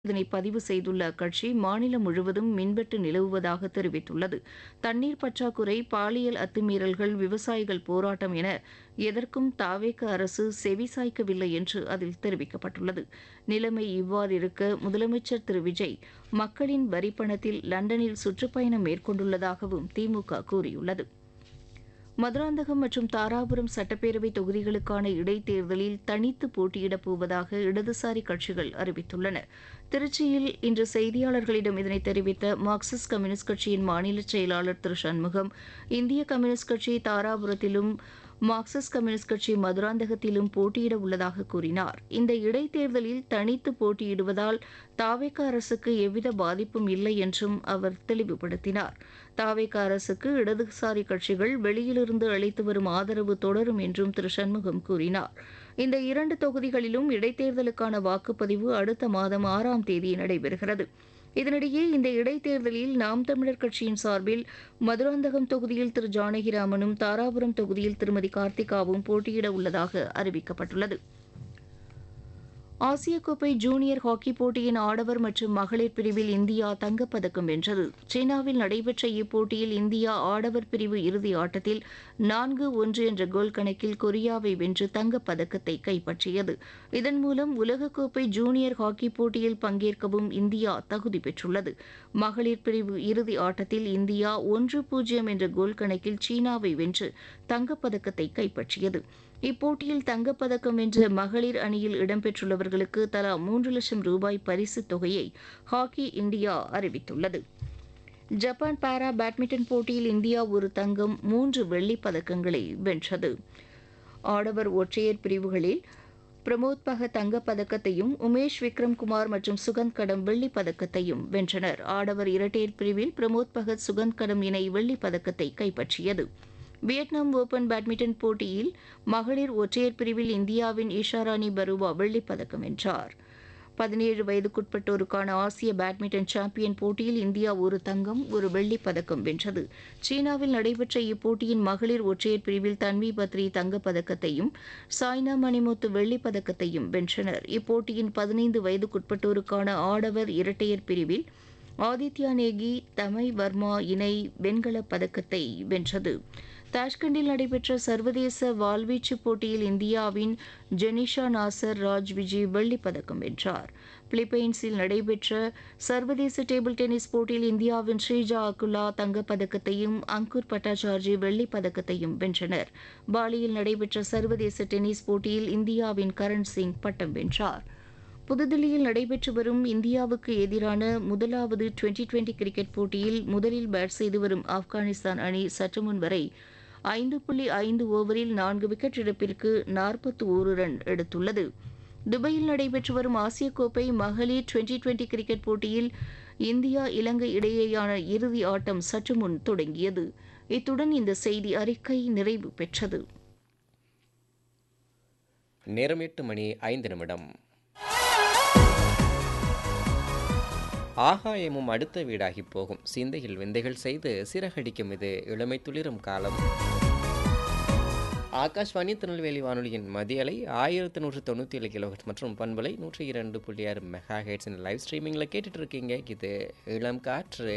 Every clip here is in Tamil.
இதனை பதிவு செய்துள்ள அக்கட்சி மாநிலம் முழுவதும் மின்வெட்டு நிலவுவதாக தெரிவித்துள்ளது தண்ணீர் பற்றாக்குறை பாலியல் அத்துமீறல்கள் விவசாயிகள் போராட்டம் என எதற்கும் தாவேக அரசு செவிசாய்க்கவில்லை என்று அதில் தெரிவிக்கப்பட்டுள்ளது நிலைமை இவ்வாறிருக்க முதலமைச்சர் திரு விஜய் மக்களின் வரிப்பணத்தில் லண்டனில் சுற்றுப்பயணம் மேற்கொண்டுள்ளதாகவும் திமுக கூறியுள்ளது மதுராந்தகம் மற்றும் தாராபுரம் சட்டப்பேரவை தொகுதிகளுக்கான இடைத்தேர்தலில் தனித்து போட்டியிடப் போவதாக இடதுசாரி கட்சிகள் அறிவித்துள்ளன திருச்சியில் இன்று செய்தியாளர்களிடம் இதனை தெரிவித்த மார்க்சிஸ்ட் கம்யூனிஸ்ட் கட்சியின் மாநில செயலாளர் திரு சண்முகம் இந்திய கம்யூனிஸ்ட் கட்சி தாராபுரத்திலும் மார்க்சிஸ்ட் கம்யூனிஸ்ட் கட்சி மதுராந்தகத்திலும் போட்டியிட உள்ளதாக கூறினார் இந்த இடைத்தேர்தலில் தனித்து போட்டியிடுவதால் தாவேக அரசுக்கு எவ்வித பாதிப்பும் இல்லை என்றும் அவர் தெளிவுபடுத்தினார் தாவேக அரசுக்கு இடதுசாரி கட்சிகள் வெளியிலிருந்து அளித்து வரும் ஆதரவு தொடரும் என்றும் திரு சண்முகம் கூறினார் இந்த இரண்டு தொகுதிகளிலும் இடைத்தேர்தலுக்கான வாக்குப்பதிவு அடுத்த மாதம் ஆறாம் தேதி நடைபெறுகிறது இதனிடையே இந்த இடைத்தேர்தலில் நாம் தமிழர் கட்சியின் சார்பில் மதுராந்தகம் தொகுதியில் திரு ஜானகிராமனும் தாராபுரம் தொகுதியில் திருமதி கார்த்திகாவும் போட்டியிட உள்ளதாக அறிவிக்கப்பட்டுள்ளது ஆசிய கோப்பை ஜூனியர் ஹாக்கி போட்டியின் ஆடவர் மற்றும் மகளிர் பிரிவில் இந்தியா தங்கப்பதக்கம் வென்றது சீனாவில் நடைபெற்ற இப்போட்டியில் இந்தியா ஆடவர் பிரிவு இறுதி ஆட்டத்தில் நான்கு ஒன்று என்ற கோல் கணக்கில் கொரியாவை வென்று தங்கப்பதக்கத்தை கைப்பற்றியது இதன் மூலம் உலகக்கோப்பை ஜூனியர் ஹாக்கி போட்டியில் பங்கேற்கவும் இந்தியா தகுதி பெற்றுள்ளது மகளிர் பிரிவு இறுதி ஆட்டத்தில் இந்தியா ஒன்று பூஜ்ஜியம் என்ற கோல் கணக்கில் சீனாவை வென்று தங்கப்பதக்கத்தை கைப்பற்றியது இப்போட்டியில் தங்கப்பதக்கம் வென்ற மகளிர் அணியில் இடம்பெற்றுள்ளவர்களுக்கு தலா மூன்று லட்சம் ரூபாய் பரிசுத் தொகையை ஹாக்கி இந்தியா அறிவித்துள்ளது ஜப்பான் பாரா பேட்மிண்டன் போட்டியில் இந்தியா ஒரு தங்கம் மூன்று வெள்ளிப் பதக்கங்களை வென்றது ஆடவர் ஒற்றையர் பிரிவுகளில் பிரமோத் பக தங்கப் பதக்கத்தையும் உமேஷ் விக்ரம்குமார் மற்றும் சுகந்த் கடம் வெள்ளிப் பதக்கத்தையும் வென்றனர் ஆடவர் இரட்டையர் பிரிவில் பிரமோத் பகத் சுகந்த் கடம் இணை வெள்ளிப் பதக்கத்தை கைப்பற்றியது வியட்நாம் ஓபன் பேட்மிண்டன் போட்டியில் மகளிர் ஒற்றையர் பிரிவில் இந்தியாவின் ஈஷாராணி பருவா வெள்ளிப் பதக்கம் வென்றார் பதினேழு வயதுக்குட்பட்டோருக்கான ஆசிய பேட்மிண்டன் சாம்பியன் போட்டியில் இந்தியா ஒரு தங்கம் ஒரு வெள்ளிப் பதக்கம் வென்றது சீனாவில் நடைபெற்ற இப்போட்டியின் மகளிர் ஒற்றையர் பிரிவில் தன்வி பத்ரி தங்கப் பதக்கத்தையும் சாய்னா மணிமுத்து வெள்ளிப் பதக்கத்தையும் வென்றனர் இப்போட்டியின் பதினைந்து வயதுக்குட்பட்டோருக்கான ஆடவர் இரட்டையர் பிரிவில் ஆதித்யா நேகி தமை வர்மா இணை வெண்கலப் பதக்கத்தை வென்றது தாஷ்கண்டில் நடைபெற்ற சர்வதேச வாள்வீச்சு போட்டியில் இந்தியாவின் ஜெனிஷா நாசர் ராஜ் விஜய் வெள்ளிப் பதக்கம் வென்றார் பிலிப்பைன்ஸில் நடைபெற்ற சர்வதேச டேபிள் டென்னிஸ் போட்டியில் இந்தியாவின் ஸ்ரீஜா அகுலா தங்கப்பதக்கத்தையும் அங்குர் பட்டாச்சார்ஜி வெள்ளிப் பதக்கத்தையும் வென்றனர் பாலியில் நடைபெற்ற சர்வதேச டென்னிஸ் போட்டியில் இந்தியாவின் கரண் சிங் பட்டம் வென்றார் புதுதில்லியில் நடைபெற்று வரும் இந்தியாவுக்கு எதிரான முதலாவது டுவெண்டி டுவெண்டி கிரிக்கெட் போட்டியில் முதலில் பேட் செய்து வரும் ஆப்கானிஸ்தான் அணி சற்று முன் வரை ஐந்து புள்ளி ஐந்து ஓவரில் நான்கு விக்கெட் இழப்பிற்கு நாற்பத்தி ஓரு ரன் எடுத்துள்ளது துபாயில் நடைபெற்று வரும் ஆசிய கோப்பை மகளிர் டுவெண்டி டுவெண்டி கிரிக்கெட் போட்டியில் இந்தியா இலங்கை இடையேயான இறுதி ஆட்டம் சற்று முன் தொடங்கியது இத்துடன் இந்த செய்தி அறிக்கை நிறைவு பெற்றது நேரம் எட்டு மணி ஐந்து நிமிடம் ஆகாயமும் அடுத்த வீடாகி போகும் சிந்தையில் விந்தைகள் செய்து சிறகடிக்கும் இது இளமை துளிரும் காலம் ஆகாஷ்வாணி திருநெல்வேலி வானொலியின் மதியலை ஆயிரத்தி நூற்று தொண்ணூற்றி ஏழு கிலோஹெட்ஸ் மற்றும் பண்பலை நூற்றி இரண்டு புள்ளி ஆறு மெகா ஹெட்ஸின் லைவ் ஸ்ட்ரீமிங்கில் கேட்டுட்டு இருக்கீங்க இது இளம் காற்று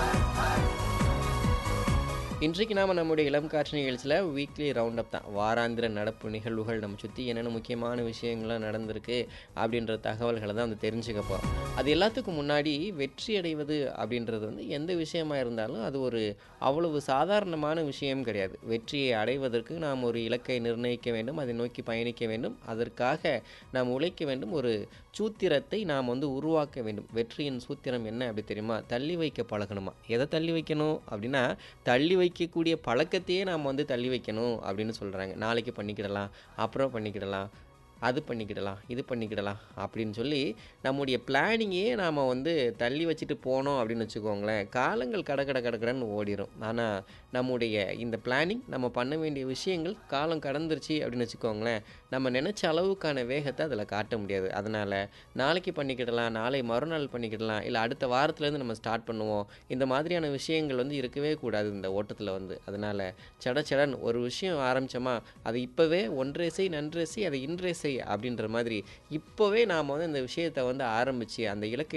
இன்றைக்கு நாம் நம்முடைய இளம் காற்று நிகழ்ச்சியில் வீக்லி ரவுண்ட் அப் தான் வாராந்திர நடப்பு நிகழ்வுகள் நம்ம சுற்றி என்னென்ன முக்கியமான விஷயங்கள்லாம் நடந்திருக்கு அப்படின்ற தகவல்களை தான் வந்து தெரிஞ்சுக்க போகிறோம் அது எல்லாத்துக்கும் முன்னாடி வெற்றி அடைவது அப்படின்றது வந்து எந்த விஷயமா இருந்தாலும் அது ஒரு அவ்வளவு சாதாரணமான விஷயம் கிடையாது வெற்றியை அடைவதற்கு நாம் ஒரு இலக்கை நிர்ணயிக்க வேண்டும் அதை நோக்கி பயணிக்க வேண்டும் அதற்காக நாம் உழைக்க வேண்டும் ஒரு சூத்திரத்தை நாம் வந்து உருவாக்க வேண்டும் வெற்றியின் சூத்திரம் என்ன அப்படி தெரியுமா தள்ளி வைக்க பழகணுமா எதை தள்ளி வைக்கணும் அப்படின்னா தள்ளி வைக்கக்கூடிய பழக்கத்தையே நாம் வந்து தள்ளி வைக்கணும் அப்படின்னு சொல்கிறாங்க நாளைக்கு பண்ணிக்கிடலாம் அப்புறம் பண்ணிக்கிடலாம் அது பண்ணிக்கிடலாம் இது பண்ணிக்கிடலாம் அப்படின்னு சொல்லி நம்முடைய பிளானிங்கே நாம் வந்து தள்ளி வச்சுட்டு போனோம் அப்படின்னு வச்சுக்கோங்களேன் காலங்கள் கட கட கடக்கடன்னு ஓடிடும் ஆனால் நம்முடைய இந்த பிளானிங் நம்ம பண்ண வேண்டிய விஷயங்கள் காலம் கடந்துருச்சு அப்படின்னு வச்சுக்கோங்களேன் நம்ம நினச்ச அளவுக்கான வேகத்தை அதில் காட்ட முடியாது அதனால் நாளைக்கு பண்ணிக்கிடலாம் நாளை மறுநாள் பண்ணிக்கிடலாம் இல்லை அடுத்த வாரத்துலேருந்து நம்ம ஸ்டார்ட் பண்ணுவோம் இந்த மாதிரியான விஷயங்கள் வந்து இருக்கவே கூடாது இந்த ஓட்டத்தில் வந்து அதனால் சட சடன் ஒரு விஷயம் ஆரம்பித்தோமா அது இப்போவே ஒன்றே செய் நன்றே செய் அதை இன்றே செய் அப்படின்ற மாதிரி இப்போவே நாம் வந்து இந்த விஷயத்தை வந்து ஆரம்பித்து அந்த இலக்கை